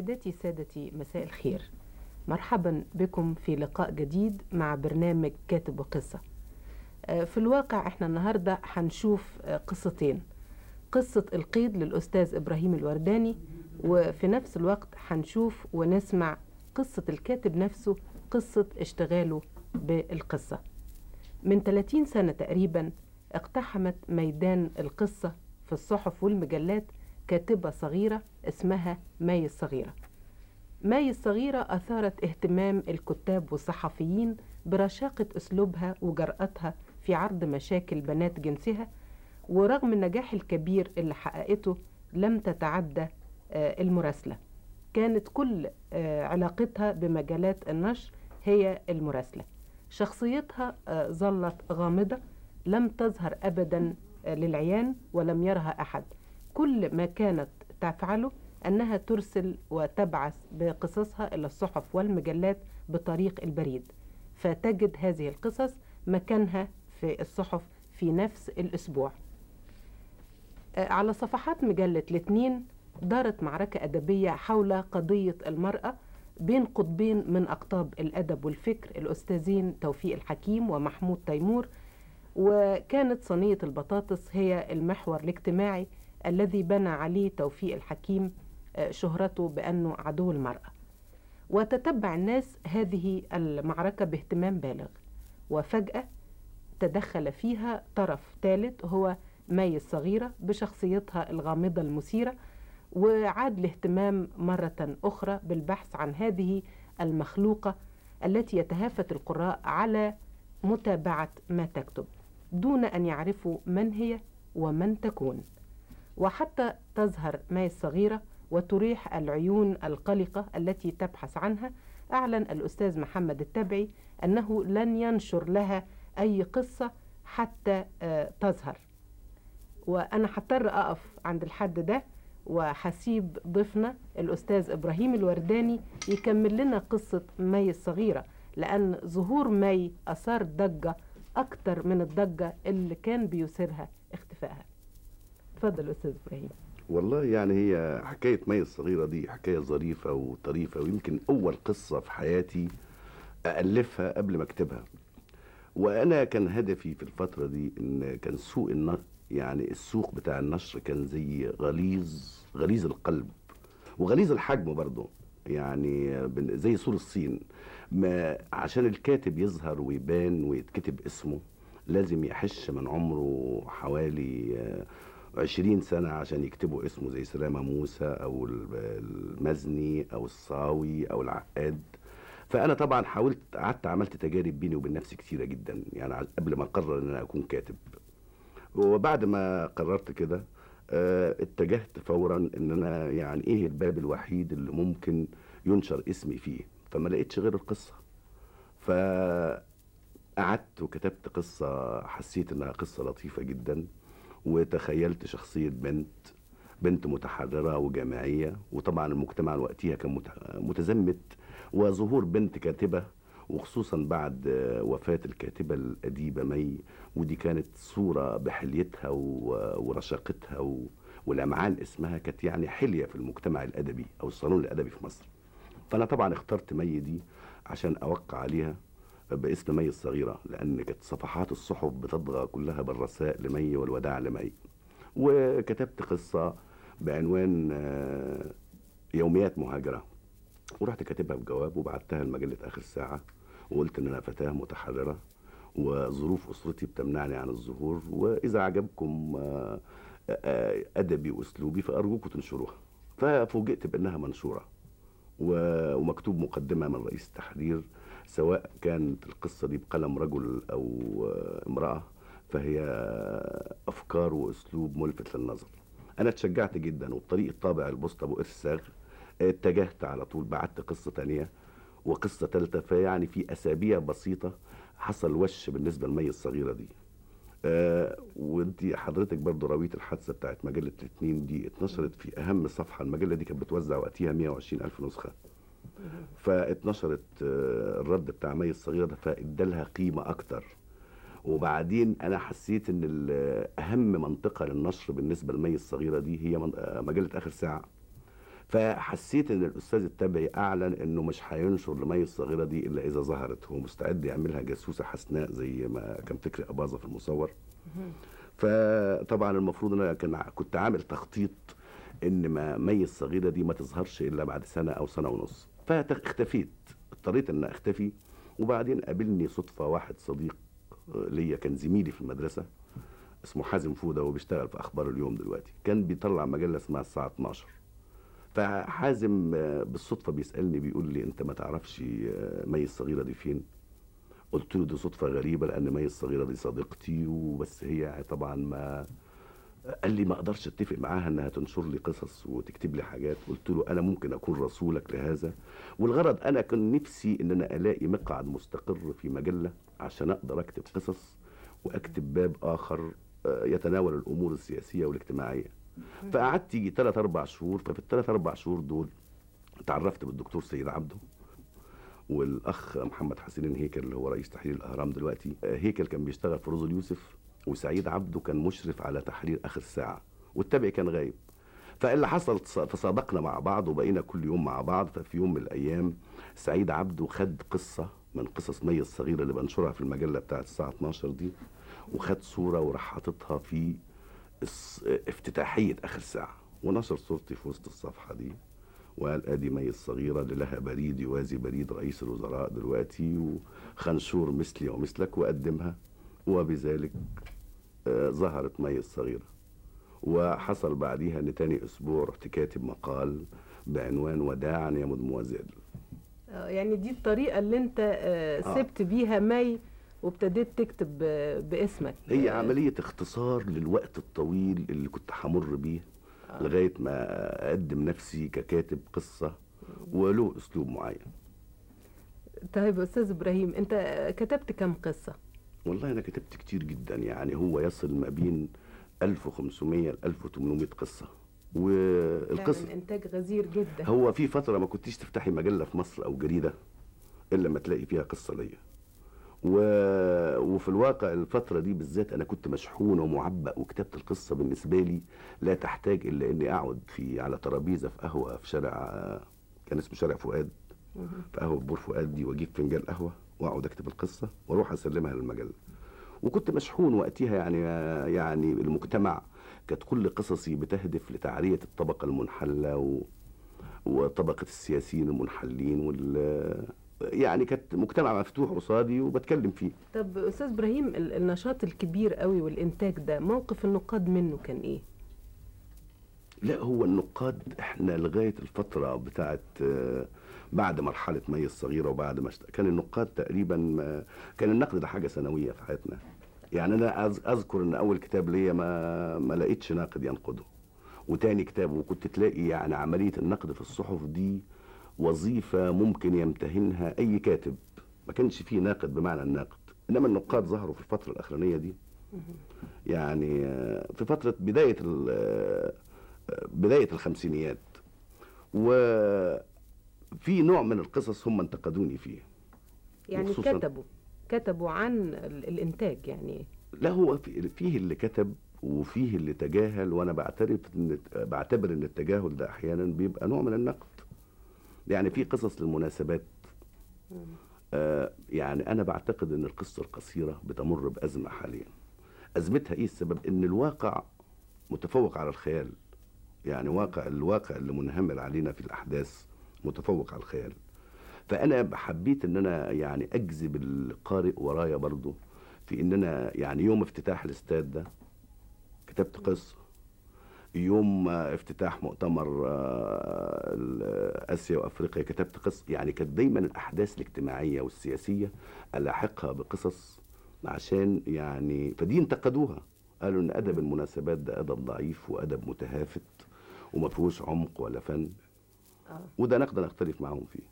سيداتي سادتي مساء الخير مرحبا بكم في لقاء جديد مع برنامج كاتب وقصة آه، في الواقع احنا النهاردة هنشوف آه، قصتين قصة القيد للأستاذ إبراهيم الورداني وفي نفس الوقت هنشوف ونسمع قصة الكاتب نفسه قصة اشتغاله بالقصة من 30 سنة تقريبا اقتحمت ميدان القصة في الصحف والمجلات كاتبة صغيرة اسمها ماي الصغيرة ماي الصغيرة أثارت اهتمام الكتاب والصحفيين برشاقة أسلوبها وجرأتها في عرض مشاكل بنات جنسها ورغم النجاح الكبير اللي حققته لم تتعدى آه، المراسلة كانت كل آه، علاقتها بمجالات النشر هي المراسلة شخصيتها آه، ظلت غامضة لم تظهر أبدا آه، للعيان ولم يرها أحد كل ما كانت تفعله أنها ترسل وتبعث بقصصها إلى الصحف والمجلات بطريق البريد فتجد هذه القصص مكانها في الصحف في نفس الأسبوع آه، على صفحات مجلة الاثنين دارت معركة أدبية حول قضية المرأة بين قطبين من أقطاب الأدب والفكر الأستاذين توفيق الحكيم ومحمود تيمور وكانت صينية البطاطس هي المحور الاجتماعي الذي بنى عليه توفيق الحكيم آه، شهرته بأنه عدو المرأة وتتبع الناس هذه المعركة باهتمام بالغ وفجأة تدخل فيها طرف ثالث هو ماي الصغيرة بشخصيتها الغامضة المثيرة وعاد الاهتمام مرة أخرى بالبحث عن هذه المخلوقة التي يتهافت القراء على متابعة ما تكتب دون أن يعرفوا من هي ومن تكون وحتى تظهر ماي الصغيرة وتريح العيون القلقة التي تبحث عنها أعلن الأستاذ محمد التبعي أنه لن ينشر لها أي قصة حتى آه، تظهر وأنا هضطر أقف عند الحد ده وهسيب ضيفنا الأستاذ إبراهيم الورداني يكمل لنا قصة مي الصغيرة لأن ظهور مي أثار ضجة أكتر من الضجة اللي كان بيثيرها اختفائها اتفضل أستاذ إبراهيم والله يعني هي حكاية مي الصغيرة دي حكاية ظريفة وطريفة ويمكن أول قصة في حياتي أألفها قبل ما أكتبها وأنا كان هدفي في الفترة دي إن كان سوق الن... يعني السوق بتاع النشر كان زي غليظ غليظ القلب وغليظ الحجم برضه يعني بن- زي سور الصين ما عشان الكاتب يظهر ويبان ويتكتب اسمه لازم يحش من عمره حوالي آه، عشرين سنة عشان يكتبوا اسمه زي سلامة موسى أو ال- المزني أو الصاوي أو العقاد فأنا طبعا حاولت قعدت عملت تجارب بيني وبين نفسي كتيرة جدا يعني ع- قبل ما أقرر إن أنا أكون كاتب وبعد ما قررت كده آه، اتجهت فورا ان انا يعني ايه الباب الوحيد اللي ممكن ينشر اسمي فيه فما لقيتش غير القصه فقعدت وكتبت قصه حسيت انها قصه لطيفه جدا وتخيلت شخصيه بنت بنت متحرره وجامعيه وطبعا المجتمع وقتها كان مت- متزمت وظهور بنت كاتبه وخصوصا بعد آه، وفاه الكاتبه الاديبه مي ودي كانت صورة بحليتها و- ورشاقتها و- ولمعان اسمها كانت يعني حلية في المجتمع الأدبي أو الصالون الأدبي في مصر فأنا طبعا اخترت مي دي عشان أوقع عليها باسم مي الصغيرة لأن كانت صفحات الصحف بتطغى كلها بالرثاء لمي والوداع لمي وكتبت قصة بعنوان آه، يوميات مهاجرة ورحت كاتبها بجواب وبعتها لمجلة آخر ساعة وقلت إن أنا فتاة متحررة وظروف أسرتي بتمنعني عن الظهور وإذا عجبكم آه، آه، أدبي وأسلوبي فأرجوكم تنشروها ففوجئت بأنها منشورة و- ومكتوب مقدمة من رئيس التحرير سواء كانت القصة دي بقلم رجل أو آه، امرأة فهي أفكار وأسلوب ملفت للنظر أنا اتشجعت جدا وبطريقة طابع البوسطة أبو إرساغ اتجهت على طول بعت قصة تانية وقصة تالتة فيعني في أسابيع بسيطة حصل وش بالنسبة لمي الصغيرة دي آه وانت حضرتك برضو رويت الحادثة بتاعت مجلة الاثنين دي اتنشرت في أهم صفحة المجلة دي كانت بتوزع وقتها 120 ألف نسخة فاتنشرت آه الرد بتاع مي الصغيرة ده فادالها قيمة أكتر وبعدين أنا حسيت إن ال- أهم منطقة للنشر بالنسبة لمي الصغيرة دي هي من- آه، مجلة آخر ساعة فحسيت ان الاستاذ التبعي اعلن انه مش هينشر لمي الصغيره دي الا اذا ظهرت هو مستعد يعملها جاسوسه حسناء زي ما كان فكري اباظه في المصور فطبعا المفروض ان انا كان كنت عامل تخطيط ان ما مي الصغيره دي ما تظهرش الا بعد سنه او سنه ونص فاختفيت اضطريت ان اختفي وبعدين قابلني صدفه واحد صديق ليا كان زميلي في المدرسه اسمه حازم فوده وبيشتغل في اخبار اليوم دلوقتي كان بيطلع مجله اسمها الساعه 12 فحازم آه، بالصدفه بيسالني بيقول لي انت ما تعرفش آه، مي الصغيره دي فين قلت له دي صدفه غريبه لان مي الصغيره دي صديقتي وبس هي طبعا ما قال لي ما اقدرش اتفق معاها انها تنشر لي قصص وتكتب لي حاجات قلت له انا ممكن اكون رسولك لهذا والغرض انا كان نفسي ان انا الاقي مقعد مستقر في مجله عشان اقدر اكتب قصص واكتب باب اخر آه، يتناول الامور السياسيه والاجتماعيه فقعدت يجي ثلاث اربع شهور ففي الثلاث اربع شهور دول تعرفت بالدكتور سيد عبده والاخ محمد حسين هيكل اللي هو رئيس تحرير الاهرام دلوقتي آه، هيكل كان بيشتغل في روز اليوسف وسعيد عبده كان مشرف على تحرير اخر الساعه والتابع كان غايب فاللي حصل تص- تصادقنا مع بعض وبقينا كل يوم مع بعض ففي يوم من الايام سعيد عبده خد قصه من قصص مي الصغيره اللي بنشرها في المجله بتاعت الساعه 12 دي وخد صوره وراح حاططها في الس- افتتاحيه اخر ساعه ونشر صورتي في وسط الصفحه دي وقال ادي مي الصغيره اللي لها بريد يوازي بريد رئيس الوزراء دلوقتي وخنشور مثلي ومثلك وقدمها وبذلك آه، ظهرت مي الصغيره وحصل بعديها ان تاني اسبوع رحت كاتب مقال بعنوان وداعا يا مدموزيل آه، يعني دي الطريقة اللي انت آه، آه. سبت بيها مي وابتديت تكتب آه، باسمك هي آه، عمليه اختصار للوقت الطويل اللي كنت همر بيه لغايه ما اقدم نفسي ككاتب قصه وله اسلوب معين طيب استاذ ابراهيم انت آه، كتبت كم قصة والله انا كتبت كتير جدا يعني هو يصل ما بين 1500 ل 1800 قصه والقصه فعلا انتاج غزير جدا هو في فتره ما كنتيش تفتحي مجله في مصر او جريده الا ما تلاقي فيها قصه ليا و... وفي الواقع الفتره دي بالذات انا كنت مشحون ومعبأ وكتابه القصه بالنسبه لي لا تحتاج الا اني اقعد في على ترابيزه في قهوه في شارع كان اسمه شارع فؤاد في قهوه بور فؤاد دي واجيب فنجان قهوه واقعد اكتب القصه واروح اسلمها للمجله وكنت مشحون وقتها يعني يعني المجتمع كانت كل قصصي بتهدف لتعريه الطبقه المنحله و... وطبقه السياسيين المنحلين وال يعني كانت مجتمع مفتوح قصادي وبتكلم فيه طب استاذ ابراهيم ال- النشاط الكبير قوي والانتاج ده موقف النقاد منه كان ايه لا هو النقاد احنا لغايه الفتره بتاعت آه، بعد مرحله مي الصغيره وبعد ما اشت... كان النقاد تقريبا ما كان النقد ده حاجه سنويه في حياتنا يعني انا أذ- اذكر ان اول كتاب ليا ما ما لقيتش ناقد ينقده وتاني كتاب وكنت تلاقي يعني عمليه النقد في الصحف دي وظيفه ممكن يمتهنها اي كاتب ما كانش فيه ناقد بمعنى الناقد انما النقاد ظهروا في الفتره الاخرانيه دي يعني آه، في فتره بدايه ال- آه، بدايه الخمسينيات وفي نوع من القصص هم انتقدوني فيه يعني وخصوصاً- كتبوا كتبوا عن ال- الانتاج يعني لا هو في- فيه اللي كتب وفيه اللي تجاهل وانا بعترف ان بعتبر ان التجاهل ده احيانا بيبقى نوع من النقد يعني في قصص للمناسبات آه يعني انا بعتقد ان القصه القصيره بتمر بازمه حاليا ازمتها ايه السبب ان الواقع متفوق على الخيال يعني واقع الواقع اللي منهمر علينا في الاحداث متفوق على الخيال فانا حبيت ان انا يعني اجذب القارئ ورايا برضو في ان انا يعني يوم افتتاح الاستاد ده كتبت قصه يوم آه، افتتاح مؤتمر آه، ال- اسيا وافريقيا كتبت قصه يعني كانت دايما الاحداث الاجتماعيه والسياسيه الاحقها بقصص عشان يعني فدي انتقدوها قالوا ان ادب المناسبات ده ادب ضعيف وادب متهافت وما فيهوش عمق ولا فن آه. وده نقدر نختلف معاهم فيه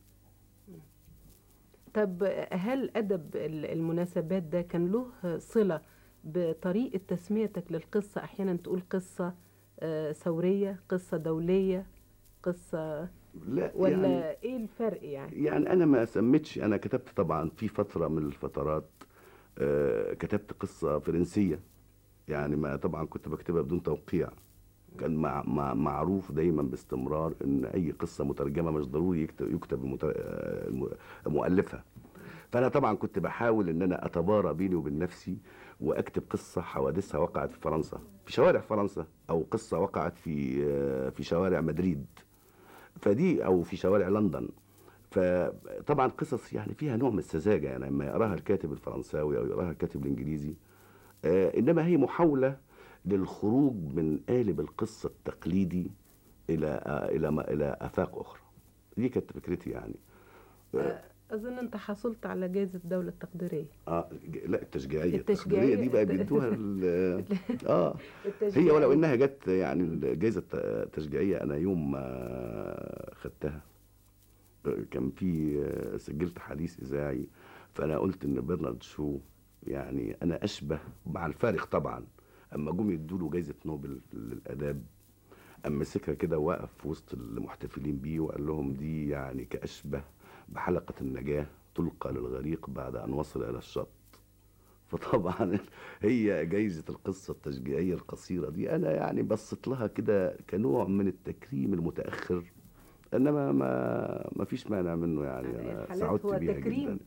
طب هل ادب ال- المناسبات ده كان له صله بطريقه تسميتك للقصه احيانا تقول قصه آه، ثوريه قصه دوليه قصه لا ولا يعني ايه الفرق يعني يعني انا ما سميتش انا كتبت طبعا في فتره من الفترات آه، كتبت قصه فرنسيه يعني ما طبعا كنت بكتبها بدون توقيع كان مع مع معروف دايما باستمرار ان اي قصه مترجمه مش ضروري يكتب, يكتب المتر... آه، الم- مؤلفها فانا طبعا كنت بحاول ان انا اتبارى بيني وبين نفسي واكتب قصه حوادثها وقعت في فرنسا في شوارع فرنسا او قصه وقعت في آه، في شوارع مدريد فدي او في شوارع لندن فطبعا قصص يعني فيها نوع من السذاجه يعني لما يقراها الكاتب الفرنساوي او يقراها الكاتب الانجليزي آه، انما هي محاوله للخروج من قالب القصه التقليدي الى آه، الى ما- الى افاق اخرى دي كانت فكرتي يعني أظن أنت حصلت على جائزة الدولة التقديرية اه ج- لا التشجيعيه التشجيعية. التقديريه دي بقى بيدوها ال- اه هي ولو انها جت يعني الجائزه التشجيعيه انا يوم ما خدتها كان في سجلت حديث اذاعي فانا قلت ان برنارد شو يعني انا اشبه مع الفارق طبعا اما جم يدوا له جائزه نوبل للاداب اما مسكها كده وقف في وسط المحتفلين بيه وقال لهم دي يعني كاشبه بحلقه النجاه تلقى للغريق بعد ان وصل الى الشط فطبعا هي جايزة القصة التشجيعية القصيرة دي أنا يعني بصيت لها كده كنوع من التكريم المتأخر إنما ما ما فيش مانع منه يعني أنا الحالات سعدت هو بيها تكريم. جدا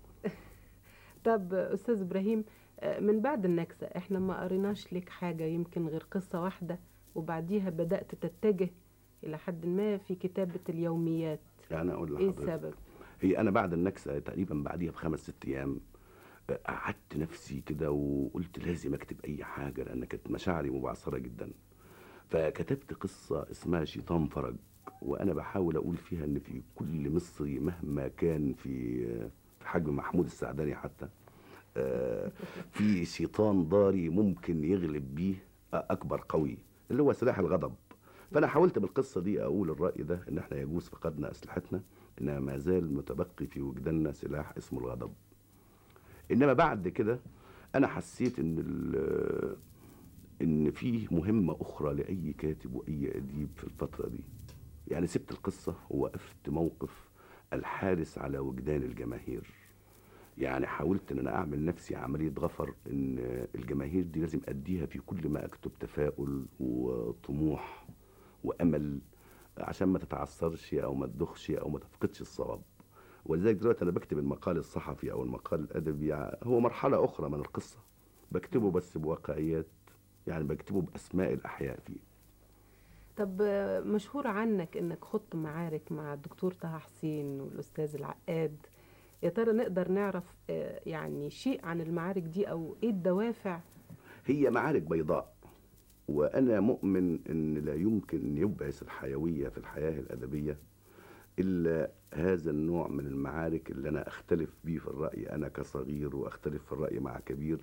طب أستاذ إبراهيم آه، من بعد النكسة إحنا ما قريناش لك حاجة يمكن غير قصة واحدة وبعديها بدأت تتجه إلى حد ما في كتابة اليوميات يعني أقول إيه لحضرتك السبب؟ هي أنا بعد النكسة تقريبا بعديها بخمس ست أيام آه، قعدت نفسي كده وقلت لازم أكتب أي حاجة لأن كانت مشاعري مبعثرة جدا فكتبت قصة اسمها شيطان فرج وأنا بحاول أقول فيها إن في كل مصري مهما كان في في حجم محمود السعداني حتى آه، في شيطان ضاري ممكن يغلب بيه أكبر قوي اللي هو سلاح الغضب فأنا حاولت بالقصة دي أقول الرأي ده إن إحنا يجوز فقدنا أسلحتنا إنما ما زال متبقي في وجداننا سلاح اسمه الغضب إنما بعد كده أنا حسيت إن ال- ان فيه مهمه اخرى لاي كاتب واي اديب في الفتره دي يعني سبت القصه ووقفت موقف الحارس على وجدان الجماهير يعني حاولت ان انا اعمل نفسي عمليه غفر ان الجماهير دي لازم اديها في كل ما اكتب تفاؤل وطموح وامل عشان ما تتعثرش او ما تدخش او ما تفقدش الصواب ولذلك دلوقتي انا بكتب المقال الصحفي او المقال الادبي يعني هو مرحله اخرى من القصه بكتبه بس بواقعيات يعني بكتبه باسماء الاحياء فيه طب آه، مشهور عنك إنك خضت معارك مع الدكتور طه حسين والأستاذ العقاد يا ترى نقدر نعرف آه، يعني شيء عن المعارك دي أو إيه الدوافع هي معارك بيضاء وانا مؤمن ان لا يمكن ان يبعث الحيويه في الحياه الادبيه الا هذا النوع من المعارك اللي انا اختلف بيه في الراي انا كصغير واختلف في الراي مع كبير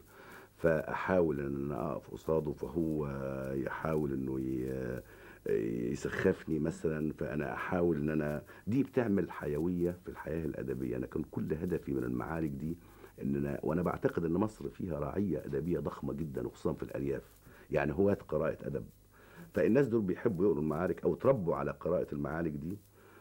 فاحاول ان انا اقف قصاده فهو يحاول انه ي- يسخفني مثلا فانا احاول ان انا دي بتعمل حيويه في الحياه الادبيه انا كان كل هدفي من المعارك دي ان أنا وانا بعتقد ان مصر فيها رعيه ادبيه ضخمه جدا وخصوصا في الارياف يعني هواة قراءه ادب فالناس دول بيحبوا يقروا المعارك او تربوا على قراءه المعارك دي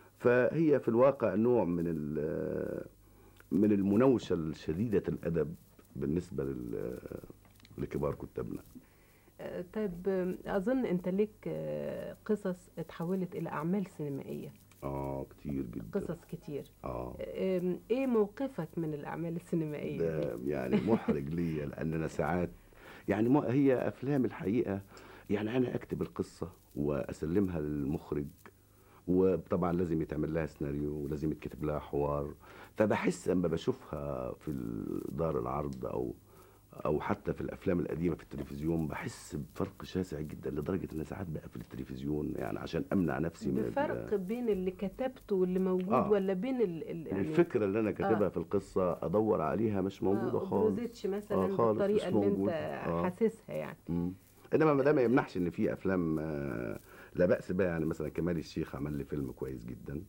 فهي في الواقع نوع من ال- من المناوشه الشديده الادب بالنسبه لل- لكبار كتابنا آه، طيب آه، أظن أنت ليك آه، قصص اتحولت إلى أعمال سينمائية اه كتير جدا قصص كتير اه آم، إيه موقفك من الأعمال السينمائية دي؟ ده يعني محرج ليا لان انا ساعات يعني ما هي افلام الحقيقه يعني انا اكتب القصه واسلمها للمخرج وطبعا لازم يتعمل لها سيناريو ولازم يتكتب لها حوار فبحس اما بشوفها في دار العرض او او حتى في الافلام القديمه في التلفزيون بحس بفرق شاسع جدا لدرجه ان ساعات بقفل التلفزيون يعني عشان امنع نفسي من ال- بفرق بين اللي كتبته واللي موجود آه. ولا بين ال ال يعني الفكره اللي انا كاتبها آه. في القصه ادور عليها مش موجوده ما خالص أبرزتش مثلا آه، خالص، بالطريقة مش اللي موجودة. أنت آه. حاسسها يعني مم. انما ما ده ما يمنعش ان في افلام آه، لا باس بها يعني مثلا كمال الشيخ عمل لي فيلم كويس جدا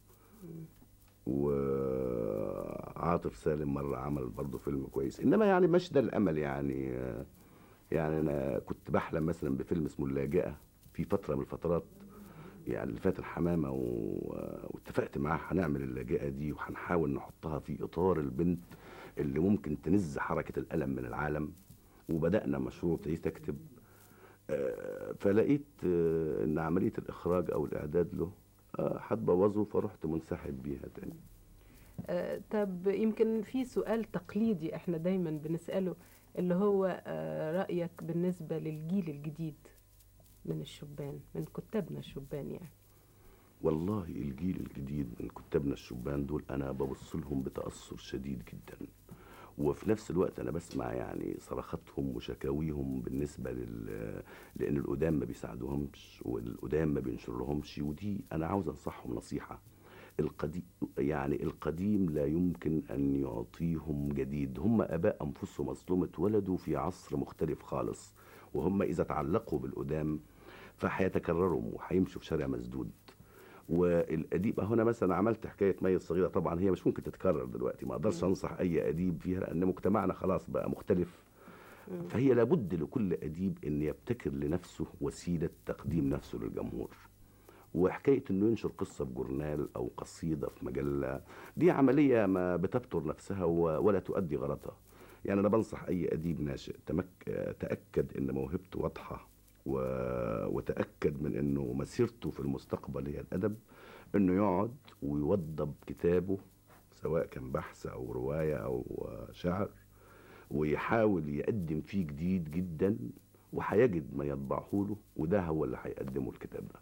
وعاطف سالم مره عمل برضه فيلم كويس انما يعني مش ده الامل يعني آه، يعني انا كنت بحلم مثلا بفيلم اسمه اللاجئه في فتره من الفترات يعني اللي فات الحمامه و... واتفقت معاه هنعمل اللاجئه دي وهنحاول نحطها في اطار البنت اللي ممكن تنز حركه الالم من العالم وبدانا مشروع ابتديت اكتب آه، فلقيت آه، ان عمليه الاخراج او الاعداد له آه، هتبوظه فرحت منسحب بيها تاني آه، طب يمكن في سؤال تقليدي احنا دايما بنسأله اللي هو آه، رأيك بالنسبة للجيل الجديد من الشبان من كتابنا الشبان يعني والله الجيل الجديد من كتابنا الشبان دول انا ببص لهم بتاثر شديد جدا وفي نفس الوقت انا بسمع يعني صرخاتهم وشكاويهم بالنسبه لل لان القدام ما بيساعدوهمش والقدام ما بينشرهمش ودي انا عاوز انصحهم نصيحه القديم يعني القديم لا يمكن ان يعطيهم جديد هم اباء انفسهم اصلهم اتولدوا في عصر مختلف خالص وهم اذا تعلقوا بالقدام فهيتكرروا وهيمشوا في شارع مسدود والاديب هنا مثلا عملت حكايه مي الصغيره طبعا هي مش ممكن تتكرر دلوقتي ما اقدرش انصح اي اديب فيها لان مجتمعنا خلاص بقى مختلف فهي لابد لكل اديب ان يبتكر لنفسه وسيله تقديم نفسه للجمهور وحكايه انه ينشر قصه في جورنال او قصيده في مجله دي عمليه ما بتبتر نفسها و- ولا تؤدي غرضها يعني انا بنصح اي اديب ناشئ تمك... تاكد ان موهبته واضحه و... وتاكد من انه مسيرته في المستقبل هي الادب انه يقعد ويوضب كتابه سواء كان بحث او روايه او شعر ويحاول يقدم فيه جديد جدا وهيجد ما يطبعه له وده هو اللي هيقدمه الكتاب ده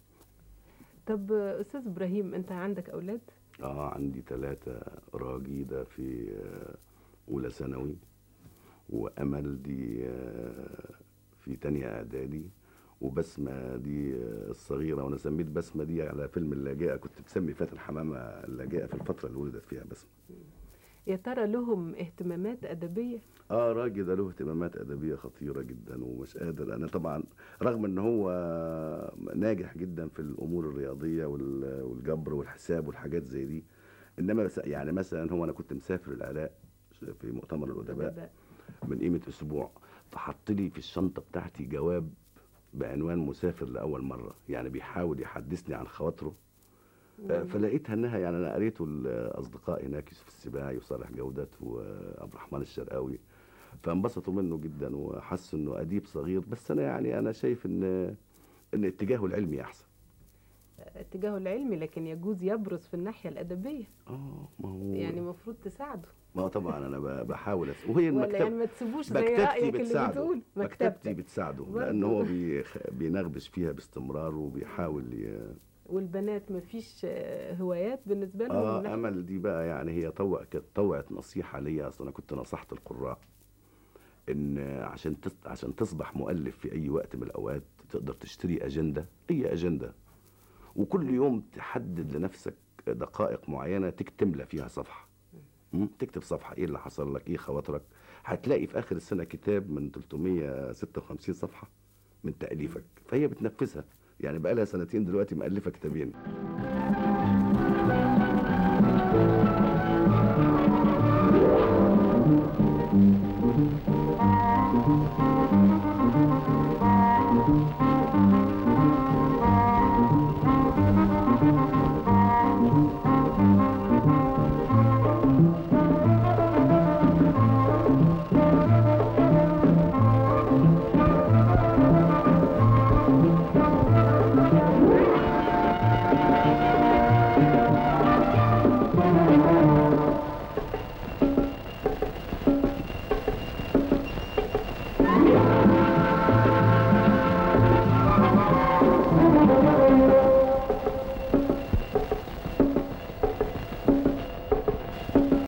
طب آه، أستاذ إبراهيم أنت عندك أولاد؟ اه عندي ثلاثة راجي ده في آه، أولى ثانوي وأمل دي آه، في تانية إعدادي وبسمة دي آه، الصغيرة وأنا سميت بسمة دي على فيلم اللاجئة كنت مسمي فاتن حمامة اللاجئة في الفترة اللي ولدت فيها بسمة يا ترى لهم اهتمامات أدبية؟ اه راجل ده له اهتمامات ادبيه خطيره جدا ومش قادر انا طبعا رغم ان هو ناجح جدا في الامور الرياضيه وال- والجبر والحساب والحاجات زي دي انما بس يعني مثلا هو انا كنت مسافر العراق في مؤتمر الادباء أدباء. من قيمه اسبوع فحط لي في الشنطه بتاعتي جواب بعنوان مسافر لاول مره يعني بيحاول يحدثني عن خواطره آه، فلقيتها انها يعني انا قريته الاصدقاء هناك يوسف السباعي وصالح جودت وعبد الرحمن الشرقاوي فانبسطوا منه جدا وحسوا انه اديب صغير بس انا يعني انا شايف ان ان اتجاهه العلمي احسن اتجاهه العلمي لكن يجوز يبرز في الناحية الأدبية اه ما هو يعني المفروض تساعده ما هو طبعا انا ب- بحاول أس... وهي ولا المكتب يعني ما تسيبوش زي مكتبتي رأيك اللي بتساعده بتقول مكتبتي مكتبتك بتساعده برضه. لان هو بيخ... بينغبش فيها باستمرار وبيحاول ي... والبنات ما فيش آه، هوايات بالنسبة لهم اه لا. امل دي بقى يعني هي طوع كانت طوعت نصيحه ليا اصل انا كنت نصحت القراء ان عشان تص... عشان تصبح مؤلف في اي وقت من الاوقات تقدر تشتري اجنده اي اجنده وكل يوم تحدد لنفسك دقائق معينه تكتملى فيها صفحه مم؟ تكتب صفحه ايه اللي حصل لك ايه خواطرك هتلاقي في اخر السنه كتاب من 356 صفحه من تاليفك فهي بتنفذها يعني بقى لها سنتين دلوقتي مؤلفه كتابين